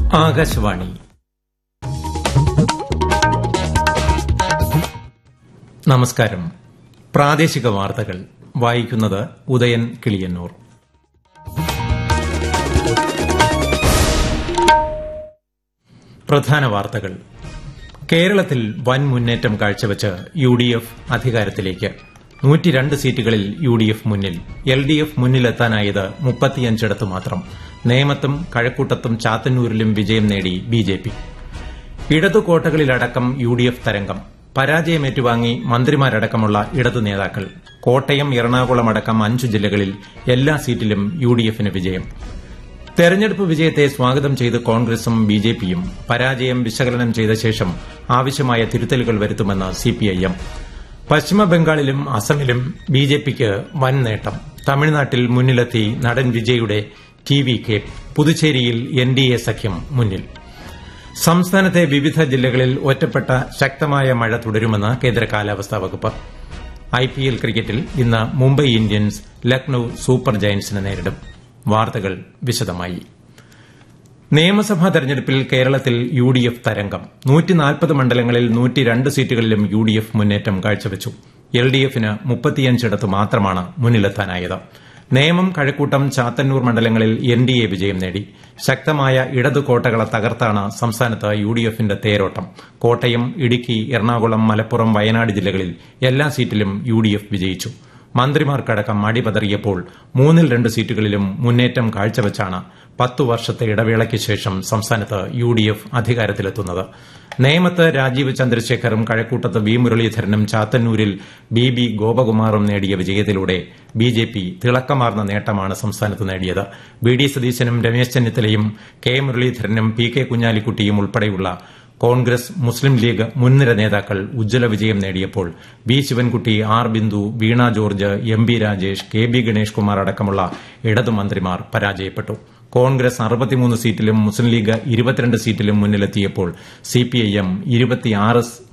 ആകാശവാണി നമസ്കാരം പ്രാദേശിക വാർത്തകൾ വായിക്കുന്നത് ഉദയൻ കിളിയന്നൂർ പ്രധാന വാർത്തകൾ കേരളത്തിൽ വൻ മുന്നേറ്റം കാഴ്ചവെച്ച് യു ഡി എഫ് അധികാരത്തിലേക്ക് നൂറ്റിരണ്ട് സീറ്റുകളിൽ യു ഡി എഫ് മുന്നിൽ എൽ ഡി എഫ് മുന്നിലെത്താനായത് മുപ്പത്തിയഞ്ചിടത്ത് മാത്രം നേമത്തും കഴക്കൂട്ടത്തും ചാത്തന്നൂരിലും വിജയം നേടി ബി ജെ പി ഇടതുകോട്ടകളിലടക്കം യു ഡി എഫ് തരംഗം പരാജയം ഏറ്റുവാങ്ങി മന്ത്രിമാരടക്കമുള്ള ഇടതു നേതാക്കൾ കോട്ടയം എറണാകുളം അടക്കം അഞ്ചു ജില്ലകളിൽ എല്ലാ സീറ്റിലും യു ഡി എഫിന് വിജയം തെരഞ്ഞെടുപ്പ് വിജയത്തെ സ്വാഗതം ചെയ്ത് കോൺഗ്രസും ബിജെപിയും പരാജയം വിശകലനം ചെയ്ത ശേഷം ആവശ്യമായ തിരുത്തലുകൾ വരുത്തുമെന്ന് സിപിഐഎം പശ്ചിമബംഗാളിലും അസമിലും ബിജെപിക്ക് വൻ നേട്ടം തമിഴ്നാട്ടിൽ മുന്നിലെത്തി നടൻ വിജയുടെ ടി വി കെ പുതുച്ചേരിയിൽ എൻ ഡി എ സഖ്യം മുന്നിൽ സംസ്ഥാനത്തെ വിവിധ ജില്ലകളിൽ ഒറ്റപ്പെട്ട ശക്തമായ മഴ തുടരുമെന്ന് കേന്ദ്ര കാലാവസ്ഥാ വകുപ്പ് ഐപിഎൽ ക്രിക്കറ്റിൽ ഇന്ന് മുംബൈ ഇന്ത്യൻസ് ലക്നൌ സൂപ്പർ ജയന്റ്സിനെ നേരിടും വാർത്തകൾ വിശദമായി നിയമസഭാ തെരഞ്ഞെടുപ്പിൽ കേരളത്തിൽ യു ഡി എഫ് തരംഗം നൂറ്റിനാൽപ്പത് മണ്ഡലങ്ങളിൽ നൂറ്റിരണ്ട് സീറ്റുകളിലും യു ഡി എഫ് മുന്നേറ്റം കാഴ്ചവെച്ചു എൽ ഡി എഫിന് മുപ്പത്തിയഞ്ചിടത്ത് മാത്രമാണ് മുന്നിലെത്താനായത് നേമം കഴക്കൂട്ടം ചാത്തന്നൂർ മണ്ഡലങ്ങളിൽ എൻ ഡി എ വിജയം നേടി ശക്തമായ ഇടതു കോട്ടകളെ തകർത്താണ് സംസ്ഥാനത്ത് യു ഡി എഫിന്റെ തേരോട്ടം കോട്ടയം ഇടുക്കി എറണാകുളം മലപ്പുറം വയനാട് ജില്ലകളിൽ എല്ലാ സീറ്റിലും യു ഡി എഫ് വിജയിച്ചു മന്ത്രിമാർക്കടക്കം അടിപതറിയപ്പോൾ മൂന്നിൽ രണ്ട് സീറ്റുകളിലും മുന്നേറ്റം കാഴ്ചവെച്ചാണ് പത്തു വർഷത്തെ ഇടവേളയ്ക്ക് ശേഷം സംസ്ഥാനത്ത് യു ഡി എഫ് അധികാരത്തിലെത്തുന്നത് നേമത്ത് രാജീവ് ചന്ദ്രശേഖറും കഴക്കൂട്ടത്ത് വി മുരളീധരനും ചാത്തന്നൂരിൽ ബി ബി ഗോപകുമാറും നേടിയ വിജയത്തിലൂടെ ബി ജെ പി തിളക്കമാർന്ന നേട്ടമാണ് സംസ്ഥാനത്ത് നേടിയത് വി ഡി സതീശനും രമേശ് ചെന്നിത്തലയും കെ മുരളീധരനും പി കെ കുഞ്ഞാലിക്കുട്ടിയും ഉൾപ്പെടെയുള്ള കോൺഗ്രസ് മുസ്ലിം ലീഗ് മുൻനിര നേതാക്കൾ ഉജ്ജ്വല വിജയം നേടിയപ്പോൾ V Sivankutty R Bindu Veena George M B Rajesh K B Ganesh Kumar അടക്കമുള്ള ഇടതു മന്ത്രിമാർ പരാജയപ്പെട്ടു കോൺഗ്രസ് അറുപത്തിമൂന്ന് സീറ്റിലും മുസ്ലിം ലീഗ് ഇരുപത്തിരണ്ട് സീറ്റിലും മുന്നിലെത്തിയപ്പോൾ സിപിഐഎം ഇരുപത്തിയാറ്